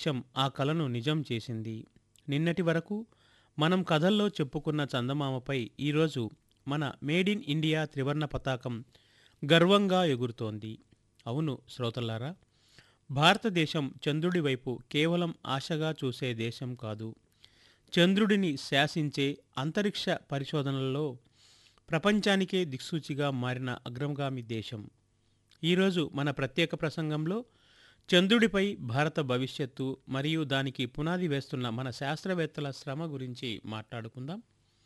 అంతరిక్షం ఆ కలను నిజం చేసింది నిన్నటి వరకు మనం కథల్లో చెప్పుకున్న చందమామపై ఈరోజు మన మేడ్ ఇన్ ఇండియా త్రివర్ణ పతాకం గర్వంగా ఎగురుతోంది అవును శ్రోతల్లారా భారతదేశం చంద్రుడి వైపు కేవలం ఆశగా చూసే దేశం కాదు చంద్రుడిని శాసించే అంతరిక్ష పరిశోధనలలో ప్రపంచానికే దిక్సూచిగా మారిన అగ్రగామి దేశం ఈరోజు మన ప్రత్యేక ప్రసంగంలో చంద్రుడిపై భారత భవిష్యత్తు మరియు దానికి పునాది వేస్తున్న మన శాస్త్రవేత్తల శ్రమ గురించి మాట్లాడుకుందాం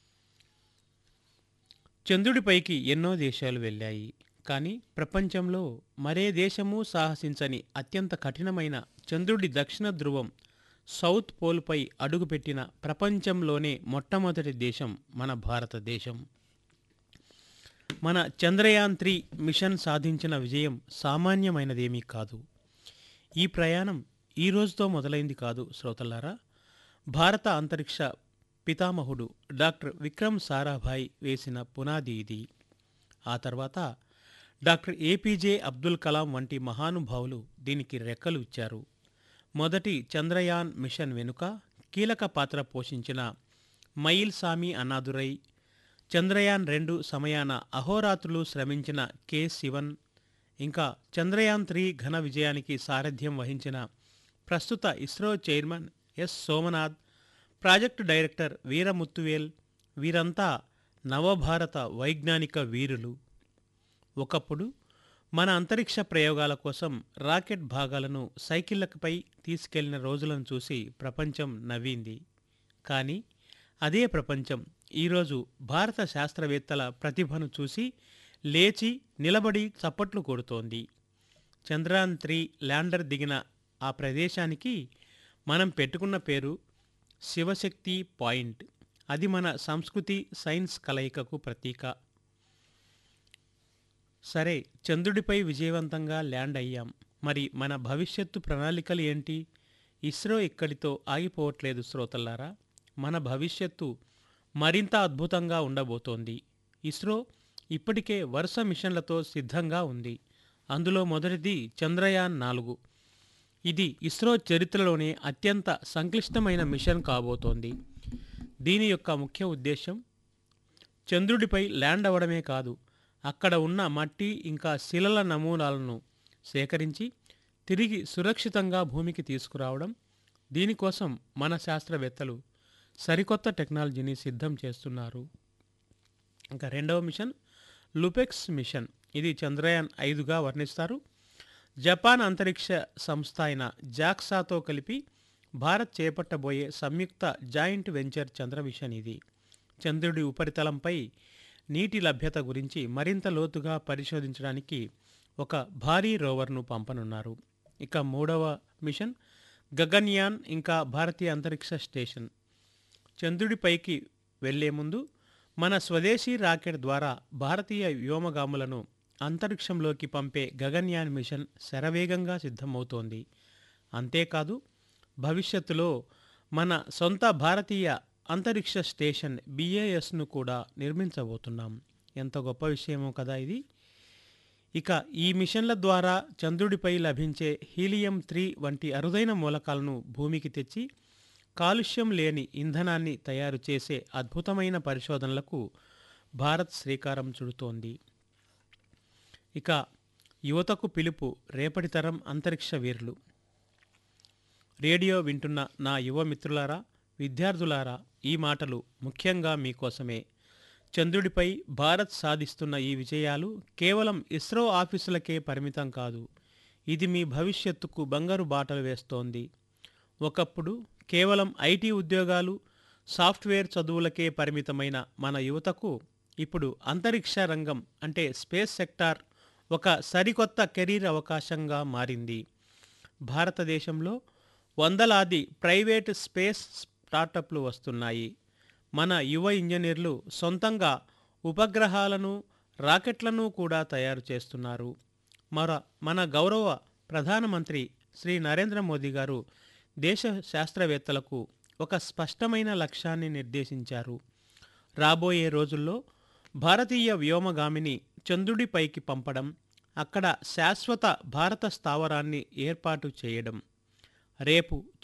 చంద్రుడిపైకి ఎన్నో దేశాలు వెళ్ళాయి కానీ ప్రపంచంలో మరే దేశమూ సాహసించని అత్యంత కఠినమైన చంద్రుడి దక్షిణ ధ్రువం సౌత్ పోల్పై అడుగుపెట్టిన ప్రపంచంలోనే మొట్టమొదటి దేశం మన భారతదేశం మన చంద్రయాన్ త్రీ మిషన్ సాధించిన విజయం సామాన్యమైనదేమీ కాదు ఈ ప్రయాణం ఈ రోజుతో మొదలైంది కాదు శ్రోతల్లారా భారత అంతరిక్ష పితామహుడు డాక్టర్ విక్రమ్ సారాభాయ్ వేసిన పునాది ఇది ఆ తర్వాత డాక్టర్ ఏపీజే అబ్దుల్ కలాం వంటి మహానుభావులు దీనికి రెక్కలు ఇచ్చారు మొదటి చంద్రయాన్ మిషన్ వెనుక కీలక పాత్ర పోషించిన మైల్ సామి అన్నాదురై చంద్రయాన్ రెండు సమయాన అహోరాత్రులు శ్రమించిన కె శివన్ ఇంకా చంద్రయాన్ త్రీ ఘన విజయానికి సారథ్యం వహించిన ప్రస్తుత ISRO chairman S Somanath project director Veeramuthuvel వీరంతా నవభారత వైజ్ఞానిక వీరులు ఒకప్పుడు మన అంతరిక్ష ప్రయోగాల కోసం రాకెట్ భాగాలను సైకిళ్లపై తీసుకెళ్లిన రోజులను చూసి ప్రపంచం నవ్వింది కానీ అదే ప్రపంచం ఈరోజు భారత శాస్త్రవేత్తల ప్రతిభను చూసి లేచి నిలబడి చప్పట్లు కొడుతోంది చంద్రయాన్ త్రీ ల్యాండర్ దిగిన ఆ ప్రదేశానికి మనం పెట్టుకున్న పేరు శివశక్తి పాయింట్ అది మన సంస్కృతి సైన్స్ కలయికకు ప్రతీక సరే చంద్రుడిపై విజయవంతంగా ల్యాండ్ అయ్యాం మరి మన భవిష్యత్తు ప్రణాళికలు ఏంటి ఇస్రో ఇక్కడితో ఆగిపోవట్లేదు శ్రోతల్లారా మన భవిష్యత్తు మరింత అద్భుతంగా ఉండబోతోంది ఇస్రో ఇప్పటికే వరుస మిషన్లతో సిద్ధంగా ఉంది అందులో మొదటిది చంద్రయాన్ నాలుగు ఇది ఇస్రో చరిత్రలోనే అత్యంత సంక్లిష్టమైన మిషన్ కాబోతోంది దీని యొక్క ముఖ్య ఉద్దేశం చంద్రుడిపై ల్యాండ్ అవ్వడమే కాదు అక్కడ ఉన్న మట్టి ఇంకా శిలల నమూనాలను సేకరించి తిరిగి సురక్షితంగా భూమికి తీసుకురావడం దీనికోసం మన శాస్త్రవేత్తలు సరికొత్త టెక్నాలజీని సిద్ధం చేస్తున్నారు ఇంకా రెండవ మిషన్ లుపెక్స్ మిషన్ ఇది చంద్రయాన్ ఐదుగా వర్ణిస్తారు జపాన్ అంతరిక్ష సంస్థ అయిన జాక్సాతో కలిపి భారత్ చేపట్టబోయే సంయుక్త జాయింట్ వెంచర్ చంద్ర మిషన్ ఇది చంద్రుడి ఉపరితలంపై నీటి లభ్యత గురించి మరింత లోతుగా పరిశోధించడానికి ఒక భారీ రోవర్ను పంపనున్నారు ఇక మూడవ మిషన్ గగన్యాన్ ఇంకా భారతీయ అంతరిక్ష స్టేషన్ చంద్రుడిపైకి వెళ్లే ముందు మన స్వదేశీ రాకెట్ ద్వారా భారతీయ వ్యోమగాములను అంతరిక్షంలోకి పంపే గగన్యాన్ మిషన్ శరవేగంగా సిద్ధమవుతోంది అంతేకాదు భవిష్యత్తులో మన సొంత భారతీయ అంతరిక్ష స్టేషన్ బిఏఎస్ను కూడా నిర్మించబోతున్నాం ఎంత గొప్ప విషయమో కదా ఇది ఇక ఈ మిషన్ల ద్వారా చంద్రుడిపై లభించే హీలియం త్రీ వంటి అరుదైన మూలకాలను భూమికి తెచ్చి కాలుష్యం లేని ఇంధనాన్ని తయారు చేసే అద్భుతమైన పరిశోధనలకు భారత్ శ్రీకారం చుడుతోంది ఇక యువతకు పిలుపు రేపటి తరం అంతరిక్ష వీరులు రేడియో వింటున్న నా యువ మిత్రులారా విద్యార్థులారా ఈ మాటలు ముఖ్యంగా మీకోసమే చంద్రుడిపై భారత్ సాధిస్తున్న ఈ విజయాలు కేవలం ఇస్రో ఆఫీసులకే పరిమితం కాదు ఇది మీ భవిష్యత్తుకు బంగారు బాటలు వేస్తోంది ఒకప్పుడు కేవలం ఐటీ ఉద్యోగాలు సాఫ్ట్వేర్ చదువులకే పరిమితమైన మన యువతకు ఇప్పుడు అంతరిక్ష రంగం అంటే స్పేస్ సెక్టార్ ఒక సరికొత్త కెరీర్ అవకాశంగా మారింది భారతదేశంలో వందలాది ప్రైవేట్ స్పేస్ స్టార్టప్లు వస్తున్నాయి మన యువ ఇంజనీర్లు సొంతంగా ఉపగ్రహాలను రాకెట్లను కూడా తయారు చేస్తున్నారు మర మన గౌరవ ప్రధానమంత్రి శ్రీ నరేంద్ర మోదీ గారు దేశ శాస్త్రవేత్తలకు ఒక స్పష్టమైన లక్ష్యాన్ని నిర్దేశించారు రాబోయే రోజుల్లో భారతీయ వ్యోమగామిని చంద్రుడిపైకి పంపడం అక్కడ శాశ్వత భారత స్థావరాన్ని ఏర్పాటు చేయడం రేపు